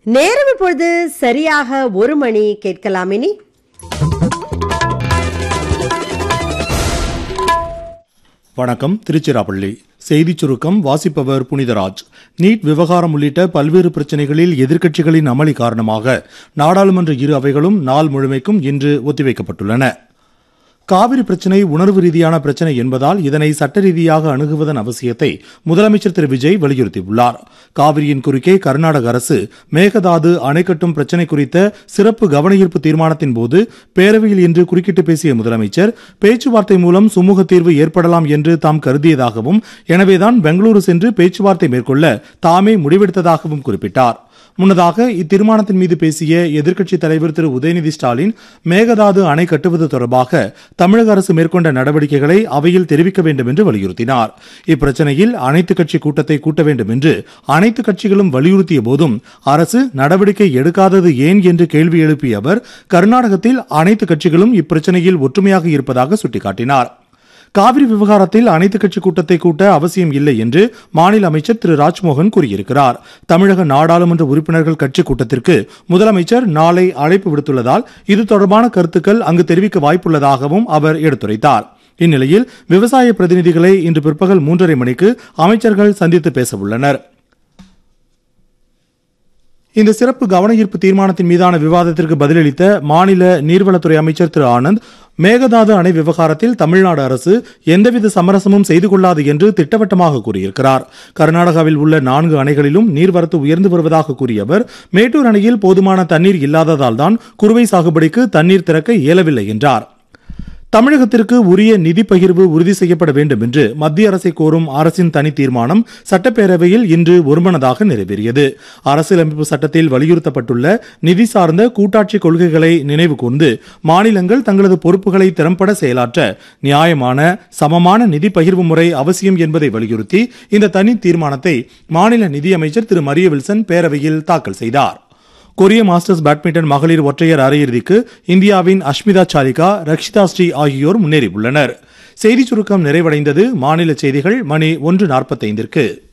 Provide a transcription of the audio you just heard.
நேரம் இப்பொழுது சரியாக ஒரு மணி கேட்கலாம் இனி வணக்கம் திருச்சிராப்பள்ளி செய்திச் சுருக்கம் வாசிப்பவர் புனிதராஜ் நீட் விவகாரம் உள்ளிட்ட பல்வேறு பிரச்சினைகளில் எதிர்க்கட்சிகளின் அமளி காரணமாக நாடாளுமன்ற இரு அவைகளும் நாள் முழுமைக்கும் இன்று ஒத்திவைக்கப்பட்டுள்ளன காவிரி பிரச்சினை உணர்வு ரீதியான பிரச்சினை என்பதால் இதனை சட்ட ரீதியாக அணுகுவதன் அவசியத்தை முதலமைச்சர் திரு விஜய் வலியுறுத்தியுள்ளார் காவிரியின் குறுக்கே கர்நாடக அரசு மேகதாது அணை கட்டும் பிரச்சினை குறித்த சிறப்பு கவனஈர்ப்பு தீர்மானத்தின் போது பேரவையில் இன்று குறுக்கிட்டு பேசிய முதலமைச்சர் பேச்சுவார்த்தை மூலம் சுமூக தீர்வு ஏற்படலாம் என்று தாம் கருதியதாகவும் எனவேதான் பெங்களூரு சென்று பேச்சுவார்த்தை மேற்கொள்ள தாமே முடிவெடுத்ததாகவும் குறிப்பிட்டார் முன்னதாக இத்தீர்மானத்தின் மீது பேசிய எதிர்க்கட்சித் தலைவர் திரு உதயநிதி ஸ்டாலின் மேகதாது அணை கட்டுவது தொடர்பாக தமிழக அரசு மேற்கொண்ட நடவடிக்கைகளை அவையில் தெரிவிக்க வேண்டும் என்று வலியுறுத்தினார் இப்பிரச்சனையில் அனைத்துக் கட்சி கூட்டத்தை கூட்ட வேண்டும் என்று அனைத்து கட்சிகளும் வலியுறுத்திய போதும் அரசு நடவடிக்கை எடுக்காதது ஏன் என்று கேள்வி எழுப்பிய அவர் கர்நாடகத்தில் அனைத்து கட்சிகளும் இப்பிரச்சனையில் ஒற்றுமையாக இருப்பதாக சுட்டிக்காட்டினார் காவிரி விவகாரத்தில் அனைத்துக் கட்சி கூட்டத்தை கூட்ட அவசியம் இல்லை என்று மாநில அமைச்சர் திரு ராஜ்மோகன் கூறியிருக்கிறார் தமிழக நாடாளுமன்ற உறுப்பினர்கள் கட்சி கூட்டத்திற்கு முதலமைச்சர் நாளை அழைப்பு விடுத்துள்ளதால் இது தொடர்பான கருத்துக்கள் அங்கு தெரிவிக்க வாய்ப்புள்ளதாகவும் அவர் எடுத்துரைத்தார் இந்நிலையில் விவசாய பிரதிநிதிகளை இன்று பிற்பகல் மூன்றரை மணிக்கு அமைச்சர்கள் சந்தித்து பேச உள்ளனர் இந்த சிறப்பு கவன ஈர்ப்பு தீர்மானத்தின் மீதான விவாதத்திற்கு பதிலளித்த மாநில நீர்வளத்துறை அமைச்சர் திரு ஆனந்த் மேகதாது அணை விவகாரத்தில் தமிழ்நாடு அரசு எந்தவித சமரசமும் செய்து கொள்ளாது என்று திட்டவட்டமாக கூறியிருக்கிறார் கர்நாடகாவில் உள்ள நான்கு அணைகளிலும் நீர்வரத்து உயர்ந்து வருவதாக கூறிய அவர் மேட்டூர் அணையில் போதுமான தண்ணீர் இல்லாததால் தான் குறுவை சாகுபடிக்கு தண்ணீர் திறக்க இயலவில்லை என்றார் தமிழகத்திற்கு உரிய நிதி பகிர்வு உறுதி செய்யப்பட வேண்டும் என்று மத்திய அரசை கோரும் அரசின் தனி தீர்மானம் சட்டப்பேரவையில் இன்று ஒருமனதாக நிறைவேறியது அரசியலமைப்பு சட்டத்தில் வலியுறுத்தப்பட்டுள்ள நிதி சார்ந்த கூட்டாட்சி கொள்கைகளை நினைவு கூர்ந்து மாநிலங்கள் தங்களது பொறுப்புகளை திறம்பட செயலாற்ற நியாயமான சமமான நிதி பகிர்வு முறை அவசியம் என்பதை வலியுறுத்தி இந்த தனி தீர்மானத்தை மாநில நிதியமைச்சர் திரு மரிய வில்சன் பேரவையில் தாக்கல் செய்தார் கொரிய மாஸ்டர்ஸ் பேட்மிண்டன் மகளிர் ஒற்றையர் அரையிறுதிக்கு இந்தியாவின் அஷ்மிதா சாலிகா ரக்ஷிதா ஸ்ரீ ஆகியோர் முன்னேறியுள்ளனர் செய்திச் சுருக்கம் நிறைவடைந்தது மாநில செய்திகள் மணி ஒன்று நாற்பத்தைந்திற்கு